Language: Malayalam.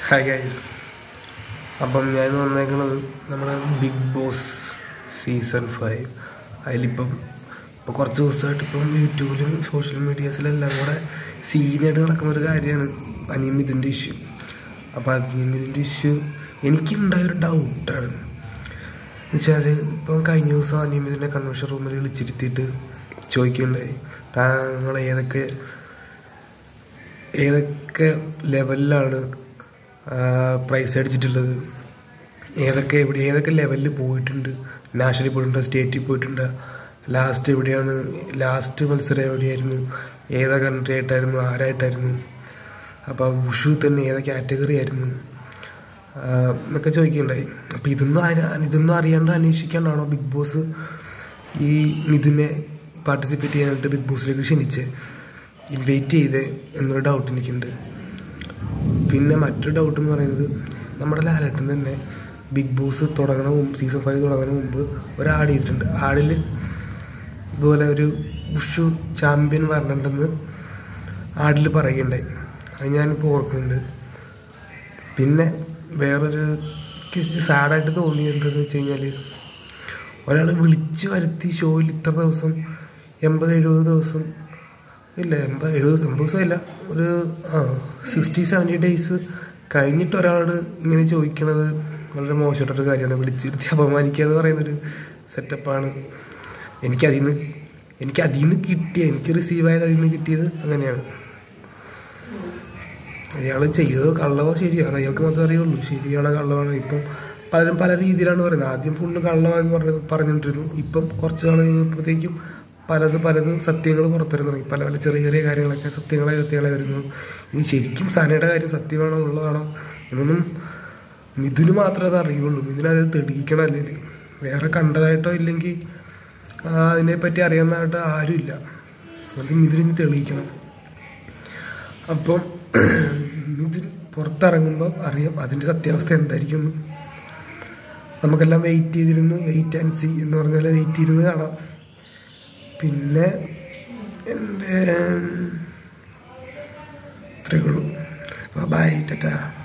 ഹായ് ഗൈസ് അപ്പം ഞാൻ വന്നേക്കുന്നത് നമ്മുടെ ബിഗ് ബോസ് സീസൺ ഫൈവ് അതിലിപ്പം ഇപ്പോൾ കുറച്ച് ദിവസമായിട്ട് ഇപ്പം യൂട്യൂബിലും സോഷ്യൽ മീഡിയാസിലെല്ലാം കൂടെ സീനായിട്ട് നടക്കുന്ന ഒരു കാര്യമാണ് അനിയമിതിൻ്റെ ഇഷ്യൂ അപ്പോൾ അനിയമിതിൻ്റെ ഇഷ്യൂ എനിക്കുണ്ടായൊരു ഡൗട്ടാണ് എന്നുവെച്ചാൽ ഇപ്പം കഴിഞ്ഞ ദിവസം അനിയമിതിൻ്റെ കൺവെൻഷൻ റൂമിൽ വിളിച്ചിരുത്തിയിട്ട് ചോദിക്കുകയുണ്ടായി താങ്കൾ ഏതൊക്കെ ഏതൊക്കെ ലെവലിലാണ് പ്രൈസ് അടിച്ചിട്ടുള്ളത് ഏതൊക്കെ എവിടെ ഏതൊക്കെ ലെവലിൽ പോയിട്ടുണ്ട് നാഷണലിൽ പോയിട്ടുണ്ട് സ്റ്റേറ്റിൽ പോയിട്ടുണ്ട് ലാസ്റ്റ് എവിടെയാണ് ലാസ്റ്റ് മത്സരം എവിടെയായിരുന്നു ഏതാ കൺട്രി ആയിട്ടായിരുന്നു ആരായിട്ടായിരുന്നു അപ്പോൾ ഉഷു തന്നെ ഏതാ കാറ്റഗറി ആയിരുന്നു ആഹ് എന്നൊക്കെ ചോദിക്കുകയുണ്ടായി അപ്പോൾ ഇതൊന്നും ആരാ ഇതൊന്നും അറിയാണ്ട് അന്വേഷിക്കാണ്ടാണോ ബിഗ് ബോസ് ഈ മിഥുനെ പാർട്ടിസിപ്പേറ്റ് ചെയ്യാനായിട്ട് ബിഗ് ബോസിലേക്ക് ക്ഷണിച്ച് ഇൻവൈറ്റ് ചെയ്ത് എന്നൊരു ഡൗട്ട് എനിക്കുണ്ട് പിന്നെ മറ്റൊരു ഡൗട്ട് എന്ന് പറയുന്നത് നമ്മുടെ ലാലേട്ടൻ തന്നെ ബിഗ് ബോസ് തുടങ്ങണ മുമ്പ് സീസൺ ഫൈവ് തുടങ്ങുന്ന മുമ്പ് ഒരു ആഡ് ചെയ്തിട്ടുണ്ട് ആഡിൽ ഇതുപോലെ ഒരു ഉഷു ചാമ്പ്യൻ വരണമെന്ന് ആഡിൽ പറയുകയുണ്ടായി അത് ഞാനിപ്പോൾ ഓർക്കുന്നുണ്ട് പിന്നെ വേറൊരു സാഡായിട്ട് തോന്നിയത് എന്താണെന്ന് വെച്ച് കഴിഞ്ഞാൽ ഒരാൾ വിളിച്ചു വരുത്തി ഷോയിൽ ഇത്ര ദിവസം എൺപത് എഴുപത് ദിവസം ഇല്ല എൺപത് എഴുപത് എൺപത് ദിവസമില്ല ഒരു ആ സിക്സ്റ്റി സെവൻറ്റി ഡേയ്സ് കഴിഞ്ഞിട്ട് ഒരാളോട് ഇങ്ങനെ ചോദിക്കണത് വളരെ മോശമായിട്ടൊരു കാര്യമാണ് വിളിച്ചിരുത്തി അപമാനിക്കുക എന്ന് പറയുന്നൊരു സെറ്റപ്പാണ് എനിക്കതിൽ നിന്ന് എനിക്ക് അതിൽ നിന്ന് കിട്ടിയ എനിക്ക് റിസീവ് ആയത് അതിൽ നിന്ന് കിട്ടിയത് അങ്ങനെയാണ് അയാൾ ചെയ്തത് കള്ളവോ ശരിയാണ് അയാൾക്ക് മാത്രമേ അറിയുള്ളൂ ശരിയാണോ കള്ളമാണോ ഇപ്പം പലരും പല രീതിയിലാണ് പറയുന്നത് ആദ്യം ഫുള്ള് കള്ളമാണെന്ന് പറഞ്ഞ പറഞ്ഞുകൊണ്ടിരുന്നു ഇപ്പം കുറച്ച് നാൾ കഴിയുമ്പോഴത്തേക്കും പലത് പലത് സത്യങ്ങൾ പുറത്തുവരുന്നു തുടങ്ങി പല പല ചെറിയ ചെറിയ കാര്യങ്ങളൊക്കെ സത്യങ്ങളായി സത്യങ്ങളായി വരുന്നു ഇനി ശരിക്കും സനയുടെ കാര്യം സത്യമാണോ ഉള്ളതാണോ എന്നൊന്നും മിഥുന് മാത്രമേ അത് അറിയുള്ളൂ മിഥുന് അത് തെളിയിക്കണം അല്ലെങ്കിൽ വേറെ കണ്ടതായിട്ടോ ഇല്ലെങ്കിൽ ആ, അതിനെപ്പറ്റി അറിയാവുന്നതായിട്ട് ആരുമില്ല അത് മിഥുനിന് തെളിയിക്കണം അപ്പം മിഥുൻ പുറത്തിറങ്ങുമ്പോൾ അറിയാം അതിൻ്റെ സത്യാവസ്ഥ എന്തായിരിക്കും എന്ന്. നമുക്കെല്ലാം വെയിറ്റ് ചെയ്തിരുന്ന് വെയിറ്റ് ആൻഡ് സി എന്ന് പറഞ്ഞ പോലെ വെയിറ്റ് ചെയ്തിരുന്ന് കാണാം പിന്നെ എൻ്റെ ഇത്രയേ ഉള്ളൂ ബൈ ടാറ്റാ